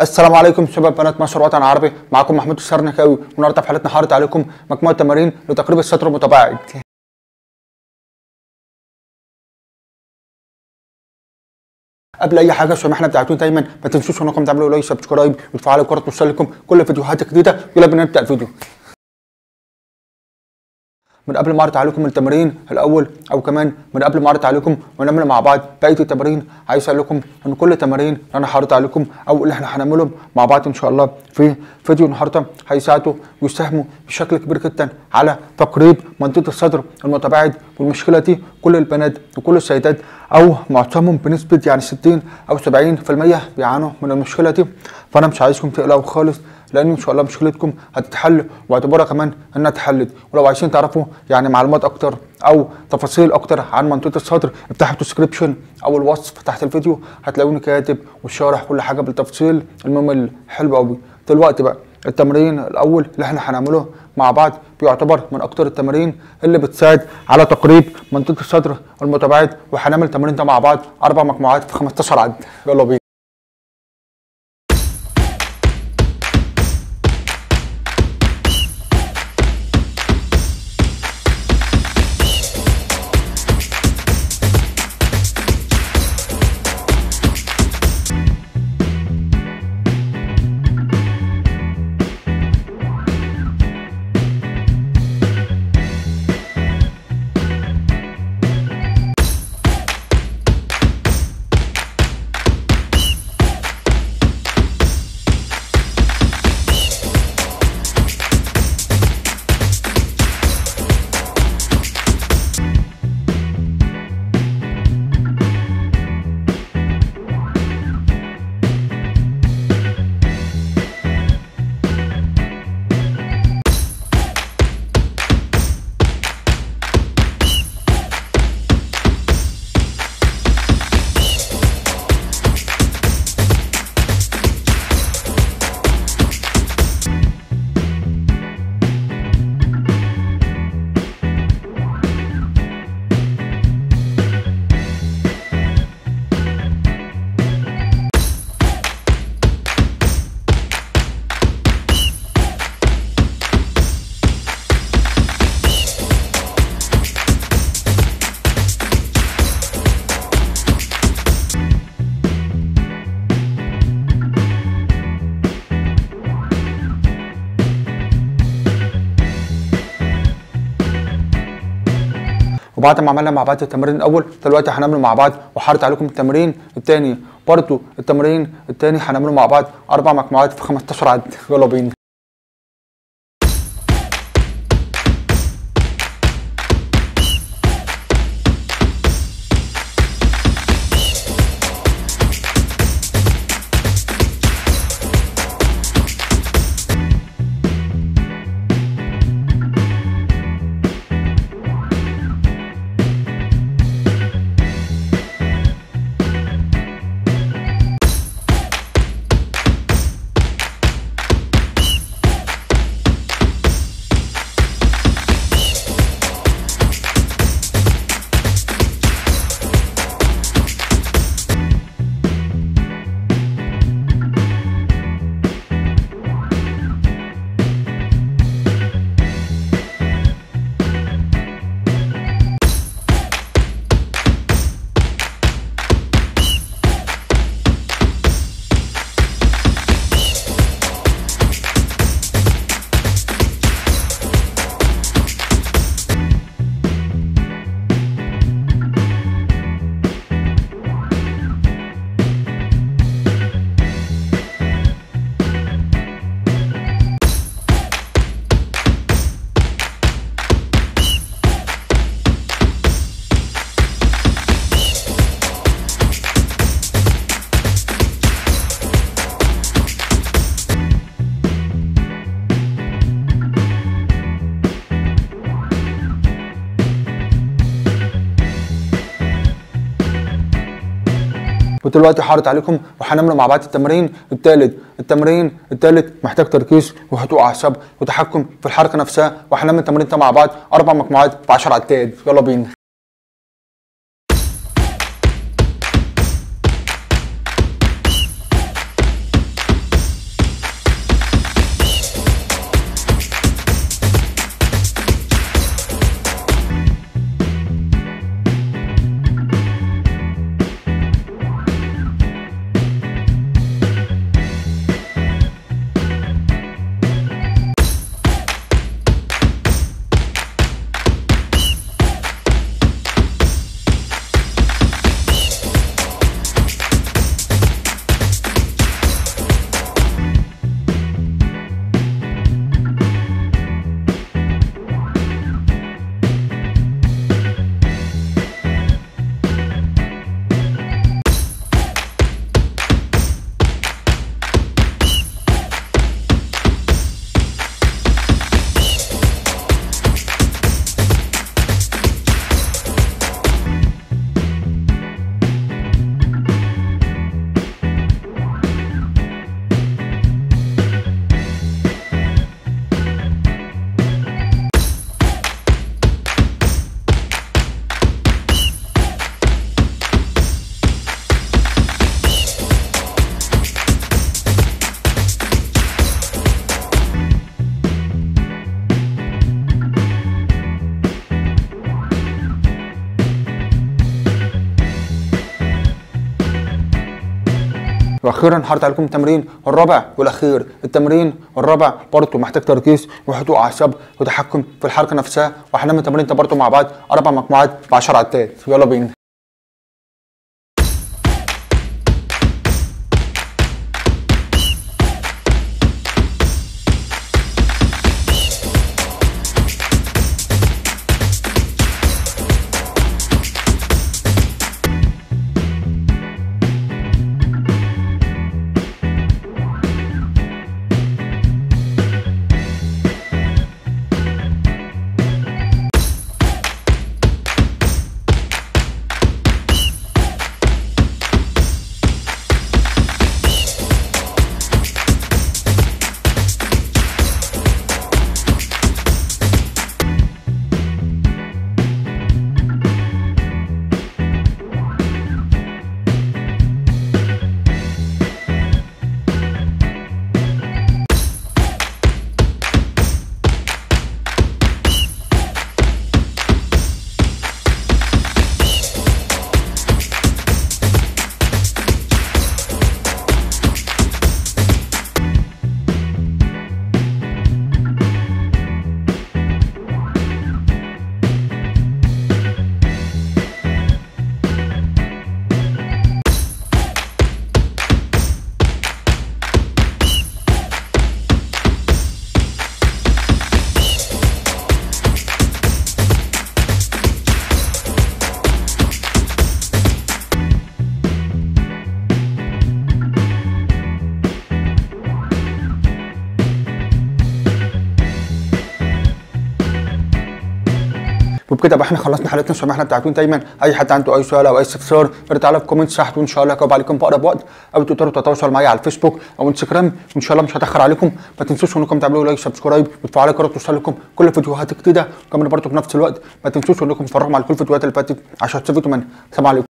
السلام عليكم شباب بنات مصر وطن عربي معكم محمود السرنكاوي والنهارده في حلقتنا هعرض عليكم مجموعه تمارين لتقريب السطر المتباعد قبل اي حاجه عشان احنا بتاعتون دايما ما تنسوش انكم تعملوا لايك سبسكرايب وتفعلوا الجرس توصل لكم كل فيديوهات جديده يلا بينا نبدا الفيديو من قبل ما اعرض عليكم التمارين الاول او كمان من قبل ما اعرض عليكم ونعمل مع بعض بقيه التمارين عايز اقول لكم ان كل التمارين اللي انا هعرض عليكم او اللي احنا هنعملهم مع بعض ان شاء الله في فيديو النهارده هيساعدوا ويساهموا بشكل كبير جدا على تقريب منطقه الصدر المتباعد والمشكله دي كل البنات وكل السيدات او معظمهم بنسبه يعني 60 او 70% بيعانوا من المشكله دي فانا مش عايزكم تقلقوا خالص لان ان شاء الله مشكلتكم هتتحل واعتبرها كمان انها اتحلت ولو عايزين تعرفوا يعني معلومات اكتر او تفاصيل اكتر عن منطقه الصدر افتحوا الديسكربشن او الوصف تحت الفيديو هتلاقوني كاتب وشارح كل حاجه بالتفصيل الممل حلو قوي دلوقتي بقى التمرين الاول اللي احنا هنعمله مع بعض بيعتبر من اكتر التمارين اللي بتساعد على تقريب منطقه الصدر المتباعد وهنعمل التمرين ده مع بعض اربع مجموعات في 15 عد يلا بينا وبعد ما عملنا مع بعض التمرين الاول دلوقتي هنعمل مع بعض وحرت عليكم التمرين الثاني برضو التمرين الثاني هنعمله مع بعض اربع مجموعات في 15 عد يلا بينا ودلوقتي حارت عليكم وهنعمل مع بعض التمرين الثالث التمرين الثالث محتاج تركيز وهدوء اعصاب وتحكم في الحركه نفسها وهنعمل التمرين ده مع بعض اربع مجموعات في 10 عدات يلا بينا واخيرا هعرض عليكم التمرين الرابع والاخير التمرين الرابع برضه محتاج تركيز وهدوء اعصاب وتحكم في الحركه نفسها وهنعمل تمرين ده برضه مع بعض اربع مجموعات ب 10 عدات يلا بينا وبكده بقى احنا خلصنا حلقتنا شباب احنا بتاعتون دايما اي حد عنده اي سؤال او اي استفسار يقدر تعالى في كومنتس تحت وان شاء الله هجاوب عليكم في اقرب وقت او تقدروا تتواصلوا معايا على الفيسبوك او انستجرام وان شاء الله مش هتاخر عليكم ما تنسوش انكم تعملوا لايك سبسكرايب وتفعلوا الجرس توصل لكم كل فيديوهات جديده وكمان برضه في نفس الوقت ما تنسوش انكم تتفرجوا على كل الفيديوهات اللي فاتت عشان تستفيدوا منها سلام عليكم